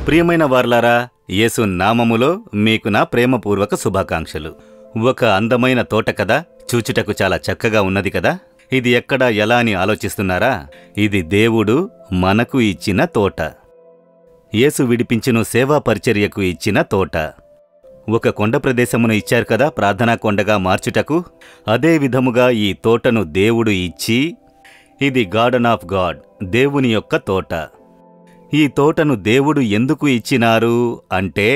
ప్రియమైన వార్లారా యేసు నామములో మీకు నా ప్రేమపూర్వక శుభాకాంక్షలు ఒక అందమైన తోట కదా చూచుటకు చాలా చక్కగా ఉన్నది కదా ఇది ఎక్కడ ఎలా అని ఆలోచిస్తున్నారా ఇది దేవుడు మనకు ఇచ్చిన తోట యేసు విడిపించును సేవా పరిచర్యకు ఇచ్చిన తోట ఒక కొండ ప్రదేశమును ఇచ్చారు కదా ప్రార్థనా కొండగా మార్చుటకు అదే విధముగా ఈ తోటను దేవుడు ఇచ్చి ఇది గార్డెన్ ఆఫ్ గాడ్ దేవుని యొక్క తోట ఈ తోటను దేవుడు ఎందుకు ఇచ్చినారు అంటే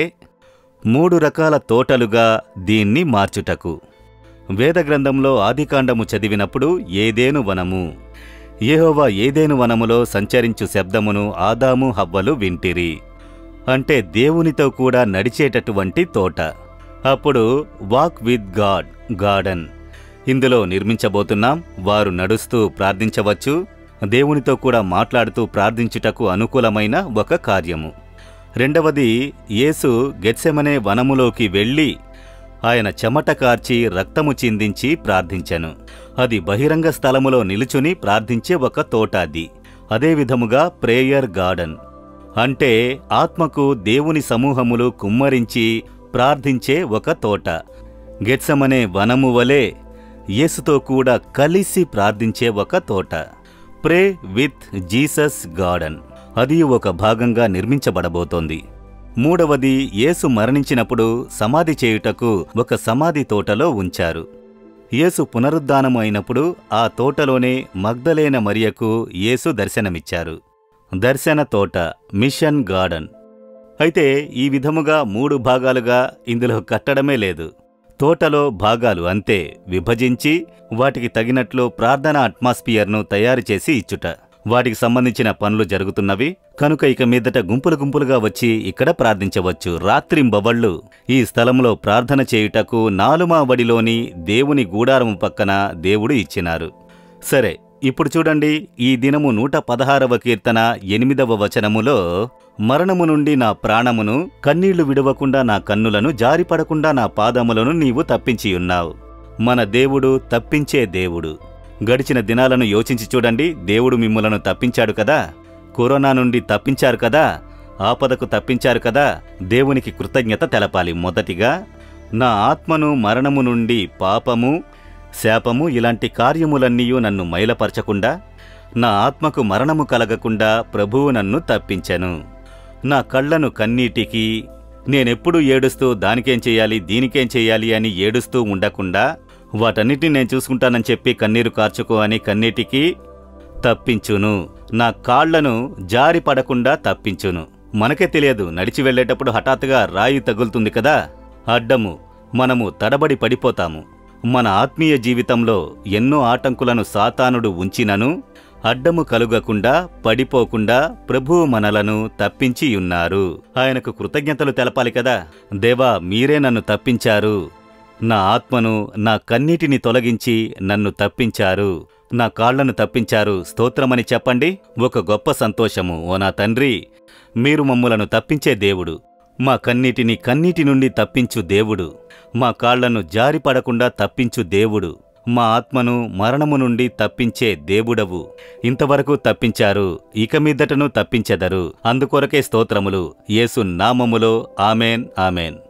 మూడు రకాల తోటలుగా దీన్ని మార్చుటకు వేదగ్రంథంలో ఆదికాండము చదివినప్పుడు ఏదేను వనము యెహోవా ఏదేను వనములో సంచరించు శబ్దమును ఆదాము హవ్వలు వింటిరి అంటే దేవునితో కూడా నడిచేటటువంటి తోట అప్పుడు వాక్ విత్ గాడ్ గార్డెన్ ఇందులో నిర్మించబోతున్నాం వారు నడుస్తూ ప్రార్థించవచ్చు దేవునితో కూడా మాట్లాడుతూ ప్రార్థించుటకు అనుకూలమైన ఒక కార్యము రెండవది యేసు గెత్సెమనే వనములోకి వెళ్ళి ఆయన చెమట కార్చి రక్తము చిందించి ప్రార్థించెను అది బహిరంగ స్థలములో నిలుచుని ప్రార్థించే ఒక తోట అది అదే విధముగా ప్రేయర్ గార్డెన్ అంటే ఆత్మకు దేవుని సమూహములు కుమ్మరించి ప్రార్థించే ఒక తోట గెత్సమనే వనము వలె యేసుతో కూడా కలిసి ప్రార్థించే ఒక తోట ప్రే విత్ జీసస్ గార్డెన్ అది ఒక భాగంగా నిర్మించబడబోతోంది మూడవది యేసు మరణించినప్పుడు సమాధి చేయుటకు ఒక సమాధి తోటలో ఉంచారు యేసు పునరుద్ధానము అయినప్పుడు ఆ తోటలోనే మగ్ధలేన మరియకు యేసు దర్శనమిచ్చారు దర్శన తోట మిషన్ గార్డెన్ అయితే ఈ విధముగా మూడు భాగాలుగా ఇందులో కట్టడమే లేదు తోటలో భాగాలు అంతే విభజించి వాటికి తగినట్లు ప్రార్థనా అట్మాస్ఫియర్ను తయారు చేసి ఇచ్చుట వాటికి సంబంధించిన పనులు జరుగుతున్నవి కనుక ఇక మీదట గుంపులు గుంపులుగా వచ్చి ఇక్కడ ప్రార్థించవచ్చు రాత్రింబవళ్ళు ఈ స్థలంలో ప్రార్థన చేయుటకు నాలుమా వడిలోని దేవుని గూడారము పక్కన దేవుడు ఇచ్చినారు సరే ఇప్పుడు చూడండి ఈ దినము నూట పదహారవ కీర్తన ఎనిమిదవ వచనములో మరణము నుండి నా ప్రాణమును కన్నీళ్లు విడవకుండా నా కన్నులను జారిపడకుండా నా పాదములను నీవు తప్పించియున్నావు మన దేవుడు తప్పించే దేవుడు గడిచిన దినాలను యోచించి చూడండి దేవుడు మిమ్ములను తప్పించాడు కదా కరోనా నుండి తప్పించారు కదా ఆపదకు తప్పించారు కదా దేవునికి కృతజ్ఞత తెలపాలి మొదటిగా నా ఆత్మను మరణము నుండి పాపము శాపము ఇలాంటి కార్యములన్నీయూ నన్ను మైలపరచకుండా నా ఆత్మకు మరణము కలగకుండా ప్రభువు నన్ను తప్పించెను నా కళ్ళను కన్నీటికి నేనెప్పుడు ఏడుస్తూ దానికేం చెయ్యాలి దీనికేం చెయ్యాలి అని ఏడుస్తూ ఉండకుండా వాటన్నిటిని నేను చూసుకుంటానని చెప్పి కన్నీరు కార్చుకో అని కన్నీటికి తప్పించును నా కాళ్లను జారి పడకుండా తప్పించును మనకే తెలియదు నడిచి వెళ్ళేటప్పుడు హఠాత్తుగా రాయి తగులుతుంది కదా అడ్డము మనము తడబడి పడిపోతాము మన ఆత్మీయ జీవితంలో ఎన్నో ఆటంకులను సాతానుడు ఉంచినను అడ్డము కలుగకుండా పడిపోకుండా ప్రభువు మనలను తప్పించియున్నారు ఆయనకు కృతజ్ఞతలు తెలపాలి కదా దేవా మీరే నన్ను తప్పించారు నా ఆత్మను నా కన్నీటిని తొలగించి నన్ను తప్పించారు నా కాళ్లను తప్పించారు స్తోత్రమని చెప్పండి ఒక గొప్ప సంతోషము ఓ నా తండ్రి మీరు మమ్ములను తప్పించే దేవుడు మా కన్నీటిని కన్నీటి నుండి తప్పించు దేవుడు మా కాళ్లను జారిపడకుండా తప్పించు దేవుడు మా ఆత్మను మరణము నుండి తప్పించే దేవుడవు ఇంతవరకు తప్పించారు ఇక మీదటను తప్పించెదరు అందుకొరకే స్తోత్రములు యేసు నామములో ఆమెన్ ఆమెన్